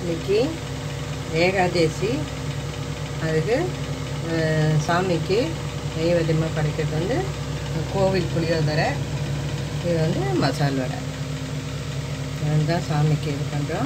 இன்னைக்கு ஏகாதேசி அதுக்கு அஹ், சாமிக்கு நெய்வேத்தியமாக படைக்கிறது வந்து கோவில் புளியோதரை இது வந்து மசால் வடை அதுதான் சாமிக்கு இது பண்ணுறோம்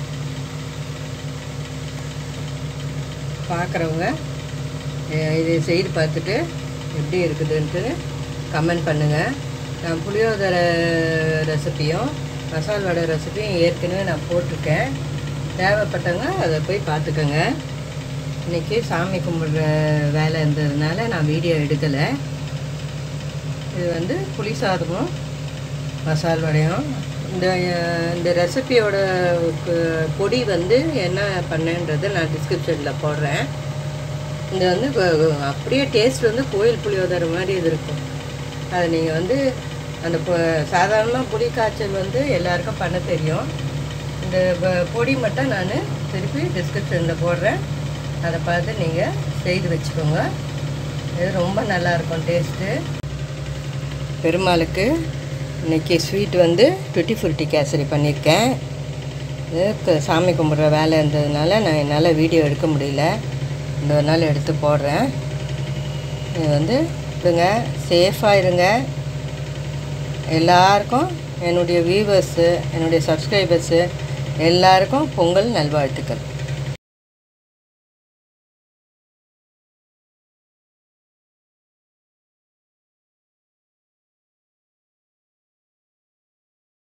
பார்க்குறவங்க இது செய்து பார்த்துட்டு எப்படி இருக்குதுன்ட்டு கமெண்ட் பண்ணுங்கள் நான் புளியோதரை ரெசிப்பியும் மசால் வடை ரெசிப்பியும் ஏற்கனவே நான் போட்டிருக்கேன் தேவைப்பட்டவங்க அதை போய் பார்த்துக்கோங்க இன்றைக்கி சாமி கும்பிட்ற வேலை இருந்ததுனால நான் வீடியோ எடுக்கலை இது வந்து புளி சாதமும் மசால் வடையும் இந்த அஹ், இந்த ரெசிபியோட கு- பொடி வந்து என்ன பண்ணேன்றதை நான் டிஸ்கிரிப்ஷனில் போடுறேன் இது வந்து கொ- அப்படியே டேஸ்ட் வந்து கோயில் புளியோதரை மாதிரி இது இருக்கும் அதை நீங்கள் வந்து அந்த சாதாரணமாக புளி காய்ச்சல் வந்து எல்லாருக்கும் பண்ண தெரியும் இந்த ப- பொடி மட்டும் நான் திருப்பி டிஸ்கிரிப்ஷனில் போடுறேன் அதை பார்த்து நீங்கள் செய்து வச்சுக்கோங்க இது ரொம்ப நல்லாயிருக்கும் டேஸ்ட்டு பெருமாளுக்கு இன்னைக்கு ஸ்வீட் வந்து டுட்டி ஃப்ரூட்டி கேசரி பண்ணியிருக்கேன் இது க- சாமி கும்பிட்ற வேலை இருந்ததுனால நான் என்னால் வீடியோ எடுக்க முடியல இன்னொரு நாள் எடுத்து போடுறேன் இது வந்து இருங்க சேஃபாக இருங்க எல்லாருக்கும் என்னுடைய வியூவர்ஸு என்னுடைய சப்ஸ்கிரைபர்ஸு எல்லாருக்கும் பொங்கல் நல்வாழ்த்துக்கள்